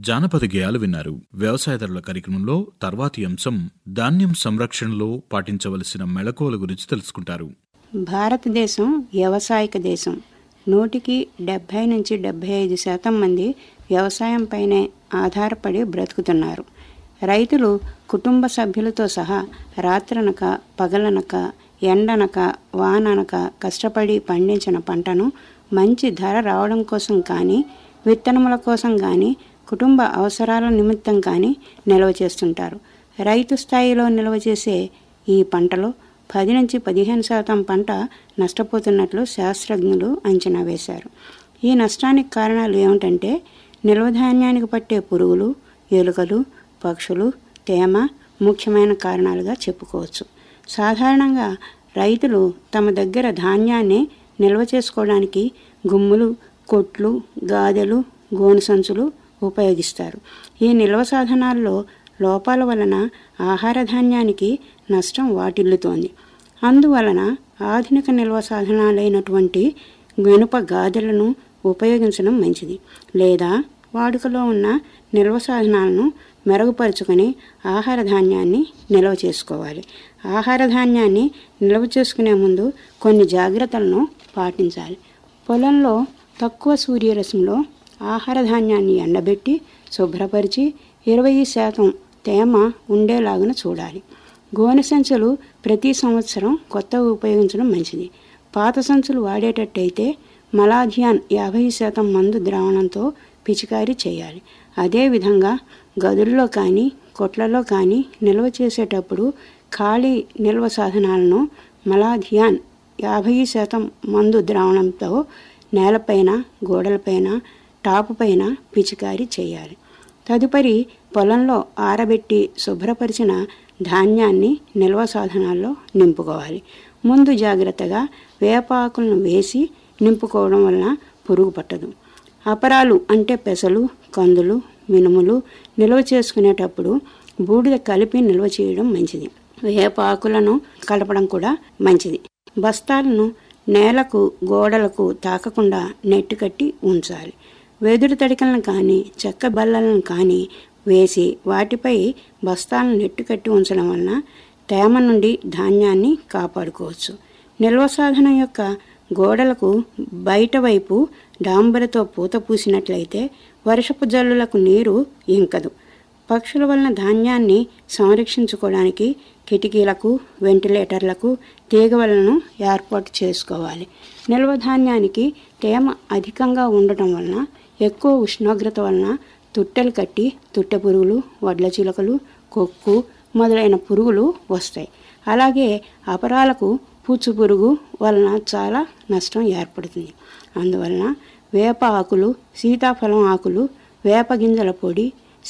జానపద గేయాలు విన్నారు వ్యవసాయదారుల కార్యక్రమంలో తర్వాతి అంశం ధాన్యం సంరక్షణలో పాటించవలసిన మెళకువల గురించి తెలుసుకుంటారు భారతదేశం వ్యవసాయక దేశం నూటికి డెబ్భై నుంచి డెబ్భై ఐదు శాతం మంది వ్యవసాయంపైనే ఆధారపడి బ్రతుకుతున్నారు రైతులు కుటుంబ సభ్యులతో సహా రాత్రనక పగలనక ఎండనక వాననక కష్టపడి పండించిన పంటను మంచి ధర రావడం కోసం కానీ విత్తనముల కోసం కానీ కుటుంబ అవసరాల నిమిత్తం కానీ నిల్వ చేస్తుంటారు రైతు స్థాయిలో నిల్వ చేసే ఈ పంటలో పది నుంచి పదిహేను శాతం పంట నష్టపోతున్నట్లు శాస్త్రజ్ఞులు అంచనా వేశారు ఈ నష్టానికి కారణాలు ఏమిటంటే నిల్వ ధాన్యానికి పట్టే పురుగులు ఎలుకలు పక్షులు తేమ ముఖ్యమైన కారణాలుగా చెప్పుకోవచ్చు సాధారణంగా రైతులు తమ దగ్గర ధాన్యాన్ని నిల్వ చేసుకోవడానికి గుమ్ములు కొట్లు గాదెలు గోను సంచులు ఉపయోగిస్తారు ఈ నిల్వ సాధనాల్లో లోపాల వలన ఆహార ధాన్యానికి నష్టం వాటిల్లుతోంది అందువలన ఆధునిక నిల్వ సాధనాలైనటువంటి వెనుప గాదెలను ఉపయోగించడం మంచిది లేదా వాడుకలో ఉన్న నిల్వ సాధనాలను మెరుగుపరుచుకొని ఆహార ధాన్యాన్ని నిల్వ చేసుకోవాలి ఆహార ధాన్యాన్ని నిల్వ చేసుకునే ముందు కొన్ని జాగ్రత్తలను పాటించాలి పొలంలో తక్కువ సూర్యరశ్మిలో ఆహార ధాన్యాన్ని ఎండబెట్టి శుభ్రపరిచి ఇరవై శాతం తేమ ఉండేలాగున చూడాలి గోనె సంచులు ప్రతి సంవత్సరం కొత్తవి ఉపయోగించడం మంచిది పాత సంచులు వాడేటట్టయితే మలాధియాన్ యాభై శాతం మందు ద్రావణంతో పిచికారీ చేయాలి అదేవిధంగా గదుల్లో కానీ కొట్లలో కానీ నిల్వ చేసేటప్పుడు ఖాళీ నిల్వ సాధనాలను మలాధియాన్ యాభై శాతం మందు ద్రావణంతో నేలపైన గోడలపైన టాపు పైన పిచికారీ చేయాలి తదుపరి పొలంలో ఆరబెట్టి శుభ్రపరిచిన ధాన్యాన్ని నిల్వ సాధనాల్లో నింపుకోవాలి ముందు జాగ్రత్తగా వేప ఆకులను వేసి నింపుకోవడం వలన పురుగు పట్టదు అపరాలు అంటే పెసలు కందులు మినుములు నిల్వ చేసుకునేటప్పుడు బూడిద కలిపి నిల్వ చేయడం మంచిది వేప ఆకులను కలపడం కూడా మంచిది బస్తాలను నేలకు గోడలకు తాకకుండా నెట్టు కట్టి ఉంచాలి వెదురు తడికలను కానీ చెక్క బల్లలను కానీ వేసి వాటిపై బస్తాలను నెట్టు కట్టి ఉంచడం వలన తేమ నుండి ధాన్యాన్ని కాపాడుకోవచ్చు నిల్వ సాధనం యొక్క గోడలకు బయట వైపు డాంబరతో పూత పూసినట్లయితే వర్షపు జల్లులకు నీరు ఇంకదు పక్షుల వలన ధాన్యాన్ని సంరక్షించుకోవడానికి కిటికీలకు వెంటిలేటర్లకు తీగ వలన ఏర్పాటు చేసుకోవాలి నిల్వ ధాన్యానికి తేమ అధికంగా ఉండటం వలన ఎక్కువ ఉష్ణోగ్రత వలన తుట్టెలు కట్టి తుట్టె పురుగులు వడ్ల చిలకలు కొక్కు మొదలైన పురుగులు వస్తాయి అలాగే అపరాలకు పూచు పురుగు వలన చాలా నష్టం ఏర్పడుతుంది అందువలన వేప ఆకులు సీతాఫలం ఆకులు వేప గింజల పొడి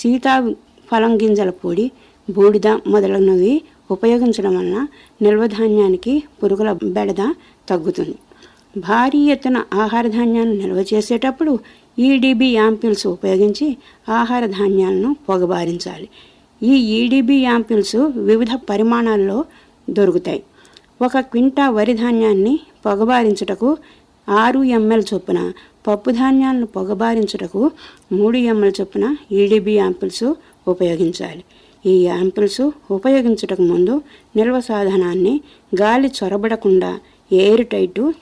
సీతాఫలం గింజల పొడి బూడిద మొదలైనవి ఉపయోగించడం వలన నిల్వ ధాన్యానికి పురుగుల బెడద తగ్గుతుంది భారీ ఎత్తున ఆహార ధాన్యాలను నిల్వ చేసేటప్పుడు ఈడీబీ యాంపిల్స్ ఉపయోగించి ఆహార ధాన్యాలను పొగబారించాలి ఈ ఈడీబీ యాంపిల్స్ వివిధ పరిమాణాల్లో దొరుకుతాయి ఒక క్వింటా వరి ధాన్యాన్ని పొగబారించుటకు ఆరు ఎంఎల్ చొప్పున పప్పు ధాన్యాలను పొగబారించుటకు మూడు ఎంఎల్ చొప్పున ఈడీబీ యాంపిల్స్ ఉపయోగించాలి ఈ యాంపిల్స్ ఉపయోగించుటకు ముందు నిల్వ సాధనాన్ని గాలి చొరబడకుండా ఎయిర్ టైట్